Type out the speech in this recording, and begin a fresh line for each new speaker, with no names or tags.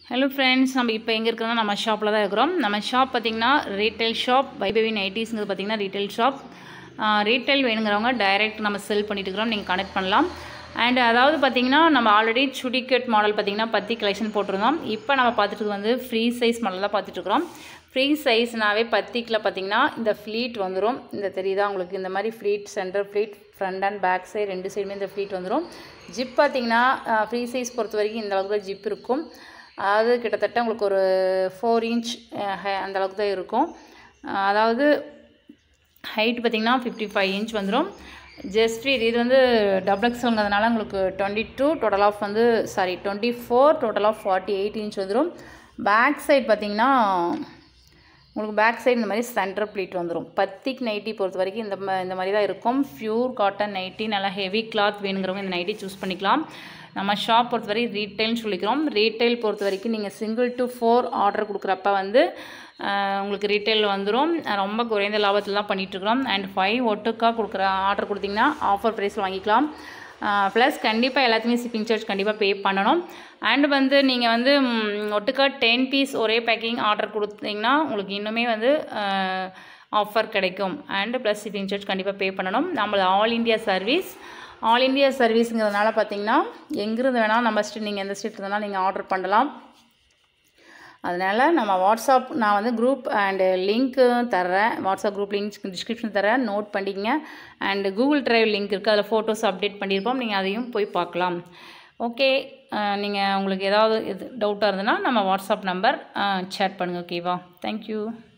hello friends நம்ம இப்போ எங்கே இருக்கிறோம்னா நம்ம ஷாப்பில் தான் இருக்கிறோம் நம்ம ஷாப் பார்த்திங்கன்னா ரீட்டைல் ஷாப் வைபவி நைட்டிஸ்ங்கிறது பார்த்திங்கன்னா ரீட்டைல் ஷாப் ரீட்டைல் வேணுங்கிறவங்க டைரக்ட் நம்ம செல் பண்ணிட்டு இருக்கிறோம் நீங்கள் கனெக்ட் பண்ணலாம் அண்ட் அதாவது பார்த்திங்கன்னா நம்ம ஆல்ரெடி சுடிகட் மாடல் பார்த்திங்கன்னா பத்தி கலெக்ஷன் போட்டிருந்தோம் இப்போ நம்ம பார்த்துட்டு வந்து ஃப்ரீ சைஸ் மாடல் தான் பார்த்துட்ருக்குறோம் ஃப்ரீ சைஸ்னாவே பத்திக்கில் பார்த்திங்கன்னா இந்த ஃப்ளீட் வந்துடும் இந்த தெரியுதா உங்களுக்கு இந்த மாதிரி pleat centre pleat front and back side ரெண்டு சைடுமே இந்த ஃப்ளீட் வந்துடும் ஜிப் பார்த்திங்கன்னா ஃப்ரீ சைஸ் பொறுத்த வரைக்கும் இந்த அளவுக்கு தான் ஜிப் இருக்கும் அதாவது கிட்டத்தட்ட உங்களுக்கு ஒரு ஃபோர் இன்ச் அந்த அளவுக்கு தான் இருக்கும் அதாவது ஹைட் பார்த்திங்கன்னா ஃபிஃப்டி ஃபைவ் இன்ச் வந்துடும் ஜஸ்ட் இது இது வந்து டபுள் எக்ஸல்ங்கிறதுனால உங்களுக்கு டுவெண்ட்டி டூ டோட்டல் ஆஃப் வந்து sorry twenty four total of forty eight inch வந்துடும் பேக் சைடு பார்த்திங்கன்னா உங்களுக்கு பேக் சைடு இந்த மாதிரி சென்டர் ப்ளீட் வந்துடும் பத்திக் நைட்டி பொறுத்த வரைக்கும் இந்த மா இந்த மாதிரி தான் இருக்கும் ப்யூர் காட்டன் நைட்டி நல்லா ஹெவி கிளாத் வேணுங்கிறவங்க இந்த நைட்டி சூஸ் பண்ணிக்கலாம் நம்ம ஷாப் பொறுத்த வரைக்கும் ரீட்டைல்னு சொல்லிக்கிறோம் ரீட்டைல் பொறுத்த வரைக்கும் நீங்கள் சிங்கிள் டு ஃபோர் ஆர்டர் கொடுக்குறப்ப வந்து உங்களுக்கு ரீட்டைல் வந்துடும் ரொம்ப குறைந்த லாபத்தில் தான் பண்ணிகிட்ருக்குறோம் அண்ட் ஃபைவ் ஒட்டுக்காக கொடுக்குற ஆர்டர் கொடுத்தீங்கன்னா ஆஃபர் ப்ரைஸில் வாங்கிக்கலாம் ப்ளஸ் கண்டிப்பாக எல்லாத்துக்குமே ஷிப்பிங் சார்ஜ் கண்டிப்பாக பே பண்ணணும் அண்ட் வந்து நீங்கள் வந்து ஒட்டுக்கா டென் பீஸ் ஒரே பேக்கிங் ஆர்டர் கொடுத்தீங்கன்னா உங்களுக்கு இன்னுமே வந்து ஆஃபர் கிடைக்கும் அண்ட் ப்ளஸ் ஷிப்பிங் சார்ஜ் கண்டிப்பாக பே பண்ணணும் நம்மளது all India service all India சர்வீஸுங்கிறதுனால பார்த்தீங்கன்னா எங்கேருந்து வேணால் நம்ம ஸ்ட்ரீட் நீங்கள் எந்த ஸ்ட்ரீட் இருந்தாலும் நீங்கள் ஆர்டர் பண்ணலாம் அதனால் நம்ம வாட்ஸ்அப் நான் வந்து குரூப் அண்டு லிங்க்கு தர்றேன் வாட்ஸ்அப் குரூப் லிங்க் டிஸ்கிரிப்ஷன் தரேன் நோட் பண்ணிக்கங்க அண்டு கூகுள் ட்ரைவ் லிங்க் இருக்குது அதில் ஃபோட்டோஸ் அப்டேட் பண்ணியிருப்போம் நீங்கள் அதையும் போய் பார்க்கலாம் ஓகே நீங்கள் உங்களுக்கு ஏதாவது இது டவுட்டாக இருந்ததுன்னா நம்ம வாட்ஸ்அப் நம்பர் சேட் பண்ணுங்கள் ஓகேவா தேங்க்யூ